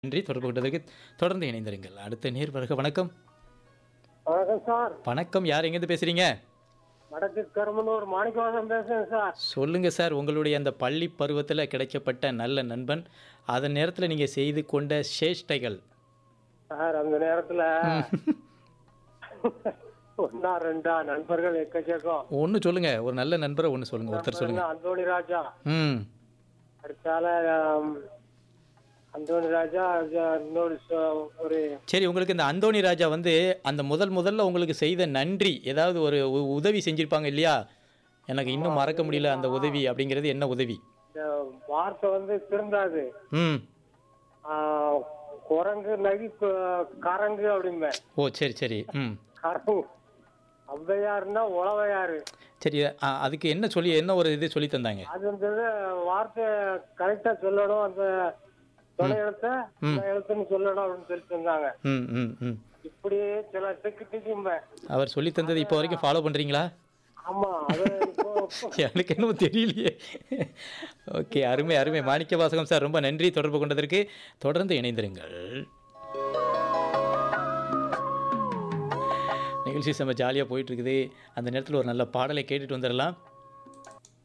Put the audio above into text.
நன்றி தொடர்பு கொண்டதற்கு தொடர்ந்து இணைந்திருங்கள் அடுத்த நேர் வருக வணக்கம் வணக்கம் சார் வணக்கம் யார் எங்கேருந்து பேசுறீங்க வடக்கு கருமனூர் மாணிக்கவாசம் பேசுறேன் சார் சொல்லுங்க சார் உங்களுடைய அந்த பள்ளி பருவத்தில் கிடைக்கப்பட்ட நல்ல நண்பன் அதன் நேரத்தில் நீங்கள் செய்து கொண்ட சேஷ்டைகள் சார் அந்த நேரத்துல ஒன்னா ரெண்டா நண்பர்கள் எக்கச்சக்கம் ஒன்று சொல்லுங்க ஒரு நல்ல நண்பரை ஒன்று சொல்லுங்க ஒருத்தர் சொல்லுங்க அந்தோணி ராஜா ம் அடுத்தால ஆம், அந்தோணி ராஜா அது இன்னொரு ச- ஒரு சரி உங்களுக்கு இந்த அந்தோணி ராஜா வந்து அந்த முதல் முதல்ல உங்களுக்கு செய்த நன்றி ஏதாவது ஒரு உ- உதவி செஞ்சிருப்பாங்க இல்லையா எனக்கு இன்னும் மறக்க முடியல அந்த உதவி அப்படிங்கிறது என்ன உதவி இந்த வார்த்தை வந்து திருந்தாது ம் ஆ, குரங்கு நகி கு- கரங்கு அப்படிம்பேன் ஓ சரி சரி ம் கரங்கு ஔவையாருன்னா உழவையாரு சரி ஆ, அதுக்கு என்ன சொல்லி என்ன ஒரு இது சொல்லி தந்தாங்க அது வந்து வார்த்தை கரெக்டா சொல்லணும் அந்த தொலை எழுத்த இந்த எழுத்துன்னு சொல்லணும் அப்படின்னு சொல்லி தந்தாங்க ம் ம் ம் இப்படியே சில திக்கு திக்கும்பேன் அவர் சொல்லி தந்தது இப்போ வரைக்கும் ஃபாலோ பண்ணுறீங்களா ஆமா அது இப்போ எனக்கு என்னமோ தெரியலையே ஓகே அருமை அருமை மாணிக்க வாசகம் சார் ரொம்ப நன்றி தொடர்பு கொண்டதற்கு தொடர்ந்து இணைந்திருங்கள் நிகழ்ச்சி செம்ம ஜாலியாக போயிட்டு இருக்குது அந்த நேரத்தில் ஒரு நல்ல பாடலை கேட்டுட்டு வந்துடலாம்